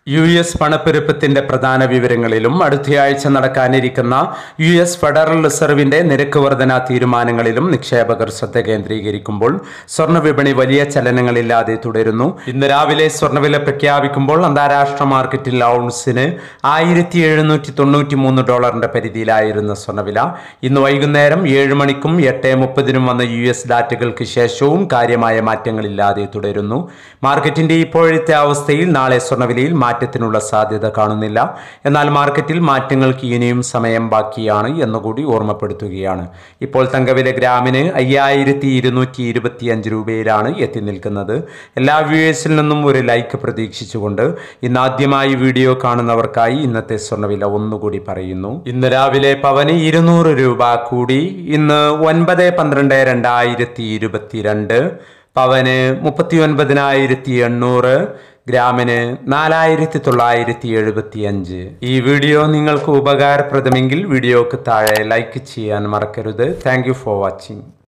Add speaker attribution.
Speaker 1: U S പണപ്പെരുപ്പത്തിന്റെ പ്രധാന വിവരങ്ങളിലും അടുത്തയാഴ്ച നടക്കാനിരിക്കുന്ന യു എസ് ഫെഡറൽ റിസർവിന്റെ നിരക്ക് വർധന തീരുമാനങ്ങളിലും നിക്ഷേപകർ ശ്രദ്ധ കേന്ദ്രീകരിക്കുമ്പോൾ സ്വർണ്ണ വിപണി വലിയ ചലനങ്ങളില്ലാതെ തുടരുന്നു ഇന്ന് രാവിലെ സ്വർണ്ണവില പ്രഖ്യാപിക്കുമ്പോൾ അന്താരാഷ്ട്ര മാർക്കറ്റിൽ ഔൺസിന് ആയിരത്തി എഴുന്നൂറ്റി തൊണ്ണൂറ്റി മൂന്ന് ഡോളറിന്റെ പരിധിയിലായിരുന്ന സ്വർണ്ണവില ഇന്ന് വൈകുന്നേരം ഏഴ് മണിക്കും എട്ട് മുപ്പതിനും വന്ന യു എസ് ഡാറ്റകൾക്ക് ശേഷവും കാര്യമായ മാറ്റങ്ങളില്ലാതെ തുടരുന്നു മാർക്കറ്റിന്റെ ഇപ്പോഴത്തെ അവസ്ഥയിൽ നാളെ സ്വർണ്ണവിലയിൽ മാറ്റത്തിനുള്ള സാധ്യത കാണുന്നില്ല എന്നാൽ മാർക്കറ്റിൽ മാറ്റങ്ങൾക്ക് ഇനിയും സമയം ബാക്കിയാണ് എന്നുകൂടി ഓർമ്മപ്പെടുത്തുകയാണ് ഇപ്പോൾ തങ്കവില ഗ്രാമിന് അയ്യായിരത്തി ഇരുന്നൂറ്റി ഇരുപത്തി അഞ്ച് രൂപയിലാണ് എത്തി നിൽക്കുന്നത് എല്ലാ വ്യൂവേഴ്സിൽ നിന്നും ഒരു ലൈക്ക് പ്രതീക്ഷിച്ചുകൊണ്ട് ഇന്ന് ആദ്യമായി വീഡിയോ കാണുന്നവർക്കായി ഇന്നത്തെ സ്വർണ്ണവില ഒന്നുകൂടി പറയുന്നു ഇന്ന് രാവിലെ പവന് ഇരുന്നൂറ് രൂപ കൂടി ഇന്ന് ഒൻപത് പന്ത്രണ്ട് രണ്ടായിരത്തി ഇരുപത്തിരണ്ട് പവന് മുപ്പത്തി ഒൻപതിനായിരത്തി എണ്ണൂറ് ഗ്രാമിന് നാലായിരത്തി തൊള്ളായിരത്തി എഴുപത്തി അഞ്ച് ഈ വീഡിയോ നിങ്ങൾക്ക് ഉപകാരപ്രദമെങ്കിൽ വീഡിയോക്ക് താഴെ ലൈക്ക് ചെയ്യാൻ മറക്കരുത് താങ്ക് ഫോർ വാച്ചിങ്